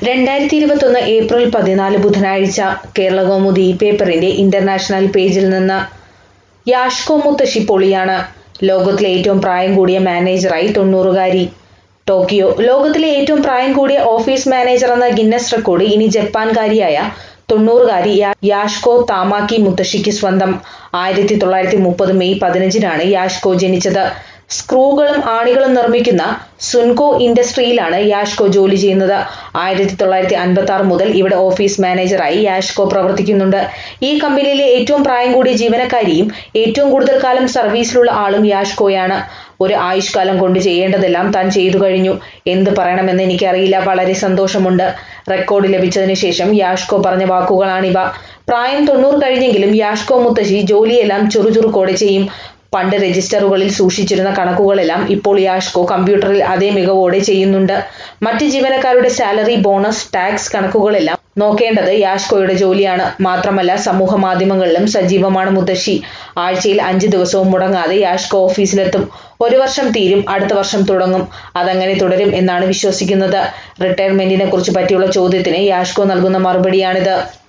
രണ്ടായിരത്തി ഇരുപത്തൊന്ന് ഏപ്രിൽ പതിനാല് ബുധനാഴ്ച കേരളകൗമുദി പേപ്പറിന്റെ ഇന്റർനാഷണൽ പേജിൽ നിന്ന് യാഷ്കോ മുത്തശ്ശി പൊളിയാണ് ലോകത്തിലെ ഏറ്റവും പ്രായം കൂടിയ മാനേജറായി തൊണ്ണൂറുകാരി ടോക്കിയോ ലോകത്തിലെ ഏറ്റവും പ്രായം കൂടിയ ഓഫീസ് മാനേജർ എന്ന ഗിന്നസ് റെക്കോർഡ് ഇനി ജപ്പാൻകാരിയായ തൊണ്ണൂറുകാരി യാ- യാഷ്കോ താമാക്കി മുത്തശ്ശിക്ക് സ്വന്തം ആയിരത്തി തൊള്ളായിരത്തി മുപ്പത് മെയ് പതിനഞ്ചിനാണ് യാഷ്കോ ജനിച്ചത് സ്ക്രൂകളും ആണികളും നിർമ്മിക്കുന്ന സുൻകോ ഇൻഡസ്ട്രിയിലാണ് യാഷ്കോ ജോലി ചെയ്യുന്നത് ആയിരത്തി തൊള്ളായിരത്തി അൻപത്തി ആറ് മുതൽ ഇവിടെ ഓഫീസ് മാനേജറായി യാഷ്കോ പ്രവർത്തിക്കുന്നുണ്ട് ഈ കമ്പനിയിലെ ഏറ്റവും പ്രായം കൂടിയ ജീവനക്കാരിയും ഏറ്റവും കൂടുതൽ കാലം സർവീസിലുള്ള ആളും യാഷ്കോയാണ് ഒരു ആയുഷ്കാലം കൊണ്ട് ചെയ്യേണ്ടതെല്ലാം താൻ ചെയ്തു കഴിഞ്ഞു എന്ത് പറയണമെന്ന് എനിക്കറിയില്ല വളരെ സന്തോഷമുണ്ട് റെക്കോർഡ് ലഭിച്ചതിന് ശേഷം യാഷ്കോ പറഞ്ഞ വാക്കുകളാണിവ പ്രായം തൊണ്ണൂറ് കഴിഞ്ഞെങ്കിലും യാഷ്കോ മുത്തശ്ശി ജോലിയെല്ലാം ചുറുചുറുക്കോടെ ചെയ്യും പണ്ട് രജിസ്റ്ററുകളിൽ സൂക്ഷിച്ചിരുന്ന കണക്കുകളെല്ലാം ഇപ്പോൾ യാഷ്കോ കമ്പ്യൂട്ടറിൽ അതേ മികവോടെ ചെയ്യുന്നുണ്ട് മറ്റ് ജീവനക്കാരുടെ സാലറി ബോണസ് ടാക്സ് കണക്കുകളെല്ലാം നോക്കേണ്ടത് യാഷ്കോയുടെ ജോലിയാണ് മാത്രമല്ല സമൂഹ മാധ്യമങ്ങളിലും സജീവമാണ് മുത്തശ്ശി ആഴ്ചയിൽ അഞ്ച് ദിവസവും മുടങ്ങാതെ യാഷ്കോ ഓഫീസിലെത്തും ഒരു വർഷം തീരും അടുത്ത വർഷം തുടങ്ങും അതങ്ങനെ തുടരും എന്നാണ് വിശ്വസിക്കുന്നത് റിട്ടയർമെന്റിനെ കുറിച്ച് പറ്റിയുള്ള ചോദ്യത്തിന് യാഷ്കോ നൽകുന്ന മറുപടിയാണിത്